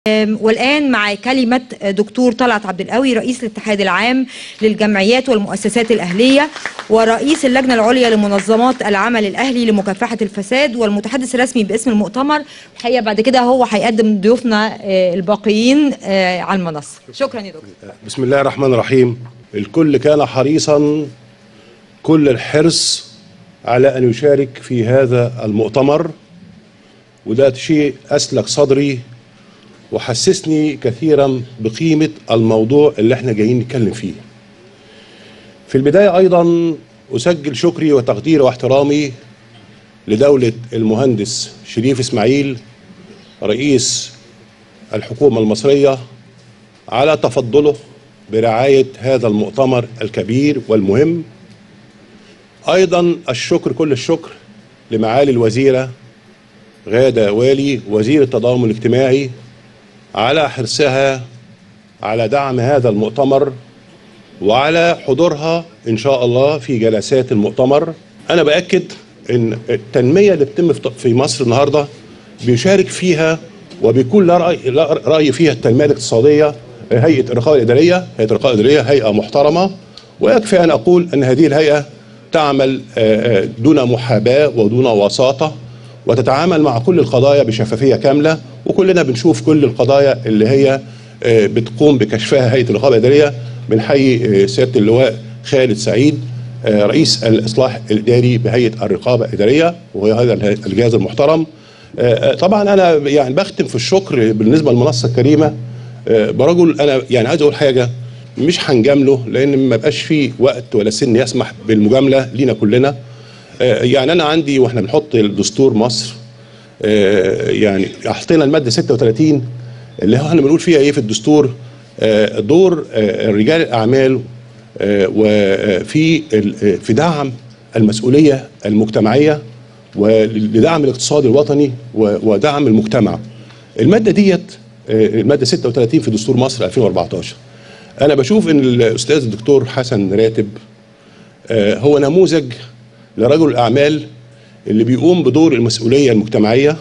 والآن مع كلمة دكتور طلعت عبد القوي رئيس الاتحاد العام للجمعيات والمؤسسات الأهلية ورئيس اللجنة العليا لمنظمات العمل الأهلي لمكافحة الفساد والمتحدث الرسمي باسم المؤتمر الحقيقة بعد كده هو هيقدم ضيوفنا آه، الباقيين آه، على المنصة شكرا يا دكتور بسم الله الرحمن الرحيم الكل كان حريصا كل الحرص على أن يشارك في هذا المؤتمر وده شيء أسلك صدري وحسسني كثيرا بقيمة الموضوع اللي احنا جايين نتكلم فيه في البداية أيضا أسجل شكري وتقديري واحترامي لدولة المهندس شريف إسماعيل رئيس الحكومة المصرية على تفضله برعاية هذا المؤتمر الكبير والمهم أيضا الشكر كل الشكر لمعالي الوزيرة غادة والي وزير التضامن الاجتماعي على حرصها على دعم هذا المؤتمر وعلى حضورها إن شاء الله في جلسات المؤتمر أنا بأكد أن التنمية اللي بتتم في- في مصر النهاردة بيشارك فيها وبيكون لا رأي, لا رأي فيها التنمية الاقتصادية هيئة الرقابة الإدارية هيئة الرقابة الإدارية هيئة محترمة ويكفي أن أقول أن هذه الهيئة تعمل آه، آه، دون محاباة ودون وساطة وتتعامل مع كل القضايا بشفافية كاملة وكلنا بنشوف كل القضايا اللي هي آه، بتقوم بكشفها هيئة الرقابة الإدارية بنحيي آه، سيادة اللواء خالد سعيد آه، رئيس الإصلاح الإداري بهيئة الرقابة الإدارية وهو هذا اله- الجهاز المحترم آه، آه، طبعا أنا يعني بختم في الشكر بالنسبة للمنصة الكريمة آه، برجل أنا يعني عايز أقول حاجة مش هنجامله لأن ما بقاش فيه وقت ولا سن يسمح بالمجاملة لينا كلنا آه، يعني أنا عندي وإحنا بنحط الدستور مصر آه، يعني حطينا الماده 36 اللي هو احنا بنقول فيها ايه في الدستور آه، دور آه، رجال الاعمال آه، وفي ال- آه، في دعم المسؤوليه المجتمعيه ولدعم الاقتصاد الوطني و- ودعم المجتمع. الماده ديت آه، الماده 36 في دستور مصر 2014 انا بشوف ان الاستاذ الدكتور حسن راتب آه، هو نموذج لرجل الاعمال اللي بيقوم بدور المسؤوليه المجتمعيه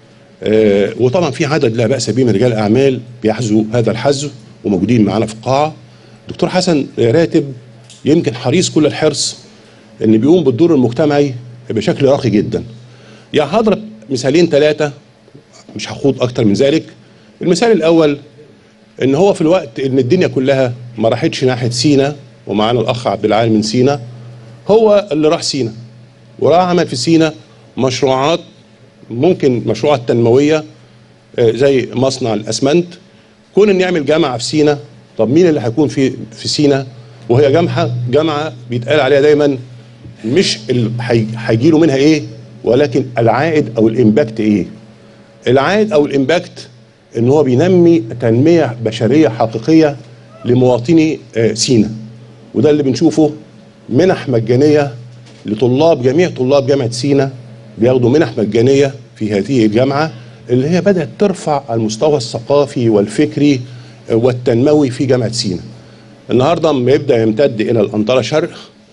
آه، وطبعا في عدد لا باس به من رجال الاعمال بيحذوا هذا الحذو وموجودين معانا في القاعه دكتور حسن راتب يمكن حريص كل الحرص ان بيقوم بالدور المجتمعي بشكل راقي جدا يعني هضرب مثالين ثلاثه مش هخوض اكتر من ذلك المثال الاول ان هو في الوقت ان الدنيا كلها ما راحتش ناحيه سينا ومعانا الاخ عبد العال من سينا هو اللي راح سينا وراح عمل في سينا مشروعات ممكن مشروعات تنمويه آه، زي مصنع الاسمنت كون ان يعمل جامعه في سينا طب مين اللي هيكون في في سينا وهي جامعه جامعه بيتقال عليها دايما مش اللي هيجي له منها ايه ولكن العائد او الامباكت ايه العائد او الامباكت ان هو بينمي تنميه بشريه حقيقيه لمواطني آه، سينا وده اللي بنشوفه منح مجانيه لطلاب جميع طلاب جامعه سينا بياخدوا منح مجانيه في هذه الجامعه اللي هي بدات ترفع المستوى الثقافي والفكري آه، والتنموي في جامعه سينا. النهارده لما يبدا يمتد الى الانطره شرق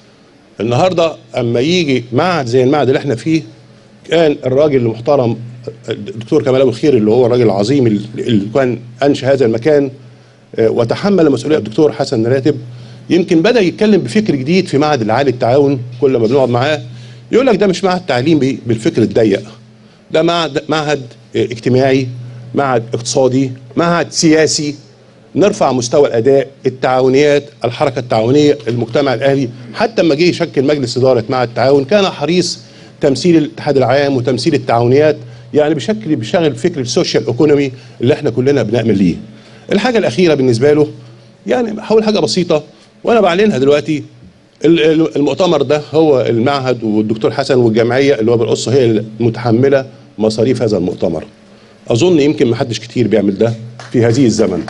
النهارده اما يجي معهد زي المعهد اللي احنا فيه كان الراجل المحترم الدكتور كمال ابو الخير اللي هو الراجل العظيم اللي كان انشا هذا المكان آه، وتحمل مسؤوليه الدكتور حسن راتب يمكن بدا يتكلم بفكر جديد في معهد العالي التعاون كل ما بنقعد معاه يقول لك ده مش معهد تعليمي بالفكر الضيق ده معهد معهد آه، اجتماعي معهد اقتصادي معهد سياسي نرفع مستوى الاداء التعاونيات الحركه التعاونيه المجتمع الاهلي حتى لما جه يشكل مجلس اداره مع التعاون كان حريص تمثيل الاتحاد العام وتمثيل التعاونيات يعني بشكل بيشغل فكر السوشيال ايكونومي اللي احنا كلنا بنامل ليه. الحاجه الاخيره بالنسبه له يعني هقول حاجه بسيطه وانا بعلنها دلوقتي ال- ال- المؤتمر ده هو المعهد والدكتور حسن والجمعيه اللي هو بالقصه هي المتحمله مصاريف هذا المؤتمر. اظن يمكن ما حدش كتير بيعمل ده في هذه الزمن.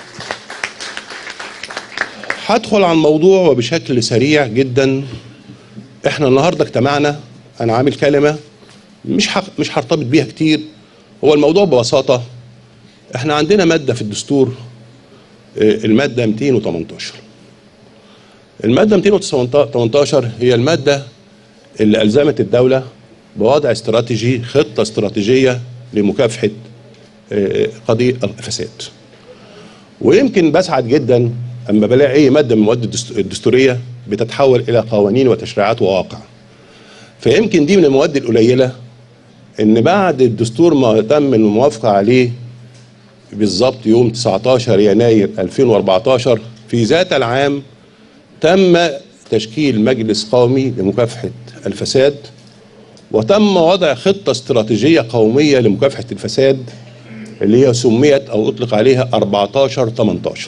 هدخل على الموضوع وبشكل سريع جدا احنا النهارده اجتمعنا انا عامل كلمه مش حق مش هرتبط بيها كتير هو الموضوع ببساطه احنا عندنا ماده في الدستور آه، الماده 218 الماده 218 هي الماده اللي الزمت الدوله بوضع استراتيجي خطه استراتيجيه لمكافحه آه، قضيه الفساد ويمكن بسعد جدا اما بلاقي اي ماده من المواد الدست- الدستوريه بتتحول الى قوانين وتشريعات وواقع فيمكن دي من المواد القليله ان بعد الدستور ما تم الموافقه عليه بالظبط يوم 19 يناير 2014 في ذات العام تم تشكيل مجلس قومي لمكافحه الفساد وتم وضع خطه استراتيجيه قوميه لمكافحه الفساد اللي هي سميت او اطلق عليها 14 18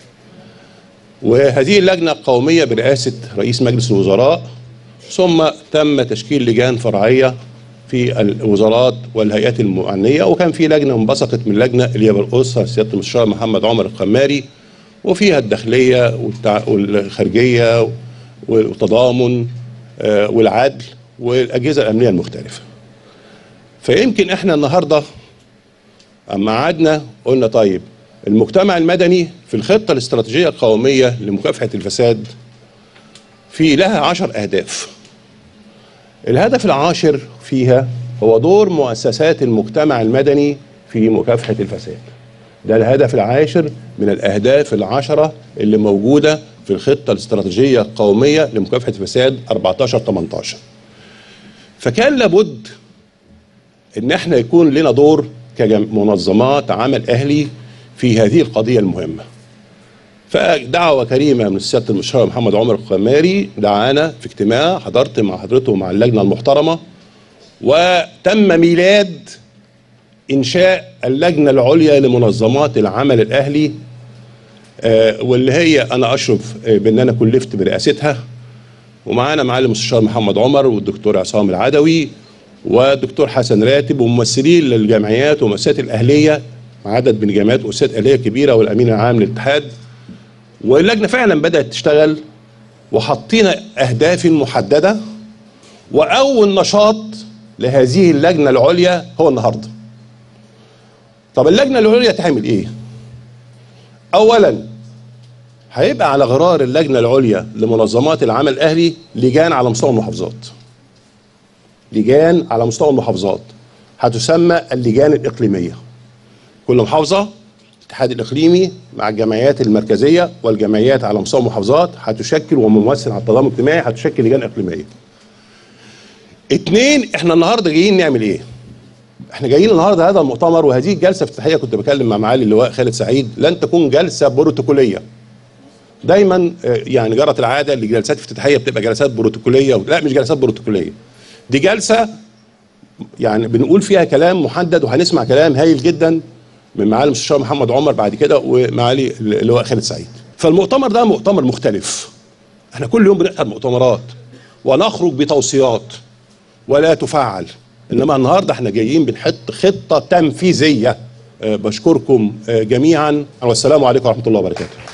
وهذه اللجنه القوميه برئاسه رئيس مجلس الوزراء ثم تم تشكيل لجان فرعيه في الوزارات والهيئات المعنيه وكان في لجنه انبثقت من اللجنه اللي هي برئاسها سياده المستشار محمد عمر القماري وفيها الداخليه والتع- والخارجيه والتضامن آه، والعدل والاجهزه الامنيه المختلفه. فيمكن احنا النهارده اما قعدنا قلنا طيب المجتمع المدني في الخطه الاستراتيجيه القوميه لمكافحه الفساد في لها عشر اهداف. الهدف العاشر فيها هو دور مؤسسات المجتمع المدني في مكافحه الفساد. ده الهدف العاشر من الاهداف العشره اللي موجوده في الخطه الاستراتيجيه القوميه لمكافحه الفساد 14 18. فكان لابد ان احنا يكون لنا دور كمنظمات عمل اهلي في هذه القضيه المهمه. فدعوه كريمه من سياده المستشار محمد عمر القماري دعانا في اجتماع حضرت مع حضرته مع اللجنه المحترمه وتم ميلاد انشاء اللجنه العليا لمنظمات العمل الاهلي آه، واللي هي انا اشرف آه، بان انا كلفت برئاستها ومعانا معالي المستشار محمد عمر والدكتور عصام العدوي والدكتور حسن راتب وممثلين للجمعيات والمؤسسات الاهليه عدد من الجمعيات والمؤسسات الاهليه كبيره والامين العام للاتحاد واللجنه فعلا بدات تشتغل وحطينا اهداف محدده واول نشاط لهذه اللجنه العليا هو النهارده طب اللجنه العليا تعمل ايه اولا هيبقى على غرار اللجنه العليا لمنظمات العمل الاهلي لجان على مستوى المحافظات لجان على مستوى المحافظات هتسمى اللجان الاقليميه كل محافظه الاتحاد الاقليمي مع الجمعيات المركزيه والجمعيات على مستوى المحافظات هتشكل وممثل على التضامن الاجتماعي هتشكل لجان اقليميه اتنين احنا النهارده جايين نعمل ايه احنا جايين النهارده هذا المؤتمر وهذه الجلسه افتتاحيه كنت بكلم مع معالي اللواء خالد سعيد لن تكون جلسه بروتوكوليه دايما آه، يعني جرت العاده اللي جلسات افتتاحيه بتبقى جلسات بروتوكوليه لا مش جلسات بروتوكوليه دي جلسه يعني بنقول فيها كلام محدد وهنسمع كلام هايل جدا من معالي المستشار محمد عمر بعد كده ومعالي اللواء خالد سعيد فالمؤتمر ده مؤتمر مختلف احنا كل يوم بنحضر مؤتمرات ونخرج بتوصيات ولا تفعل انما النهارده احنا جايين بنحط خطه تنفيذيه آه، بشكركم آه، جميعا والسلام عليكم ورحمه الله وبركاته